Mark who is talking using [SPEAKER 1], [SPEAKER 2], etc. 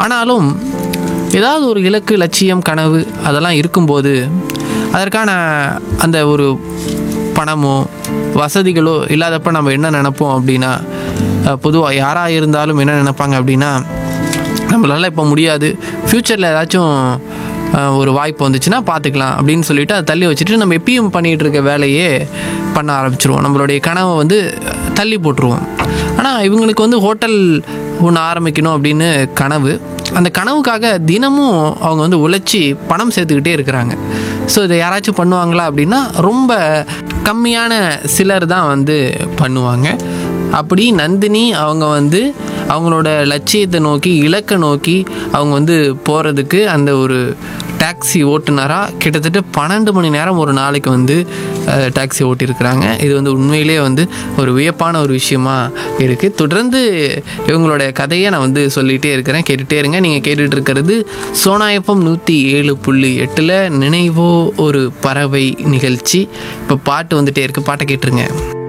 [SPEAKER 1] ஆனாலும் ஏதாவது ஒரு இலக்கு லட்சியம் கனவு அதெல்லாம் இருக்கும்போது அதற்கான அந்த ஒரு பணமோ வசதிகளோ இல்லாதப்ப நம்ம என்ன நினைப்போம் அப்படின்னா பொதுவாக யாராக இருந்தாலும் என்ன நினைப்பாங்க அப்படின்னா நம்மளால இப்போ முடியாது ஃப்யூச்சரில் ஏதாச்சும் அஹ், ஒரு வாய்ப்பு வந்துச்சுன்னா பார்த்துக்கலாம் அப்படின்னு சொல்லிட்டு அதை தள்ளி வச்சுட்டு நம்ம எப்பயும் பண்ணிகிட்டு இருக்க வேலையே பண்ண ஆரம்பிச்சிருவோம் நம்மளுடைய கனவை வந்து தள்ளி போட்டுருவோம் ஆனால் இவங்களுக்கு வந்து ஹோட்டல் ஒன்று ஆரம்பிக்கணும் அப்படின்னு கனவு அந்த கனவுக்காக தினமும் அவங்க வந்து உழைச்சி பணம் சேர்த்துக்கிட்டே இருக்கிறாங்க ஸோ இதை யாராச்சும் பண்ணுவாங்களா அப்படின்னா ரொம்ப கம்மியான சிலர் தான் வந்து பண்ணுவாங்க அப்படி நந்தினி அவங்க வந்து அவங்களோட லட்சியத்தை நோக்கி இலக்கை நோக்கி அவங்க வந்து போகிறதுக்கு அந்த ஒரு டாக்ஸி ஓட்டுநராக கிட்டத்தட்ட பன்னெண்டு மணி நேரம் ஒரு நாளைக்கு வந்து டாக்ஸி ஓட்டியிருக்கிறாங்க இது வந்து உண்மையிலே வந்து ஒரு வியப்பான ஒரு விஷயமா இருக்குது தொடர்ந்து இவங்களோட கதையை நான் வந்து சொல்லிகிட்டே இருக்கிறேன் கேட்டுகிட்டே இருங்க நீங்கள் கேட்டுட்டு இருக்கிறது சோனாயப்பம் நூற்றி ஏழு புள்ளி எட்டில் நினைவோ ஒரு பறவை நிகழ்ச்சி இப்போ பாட்டு வந்துட்டே இருக்குது பாட்டை கேட்டுருங்க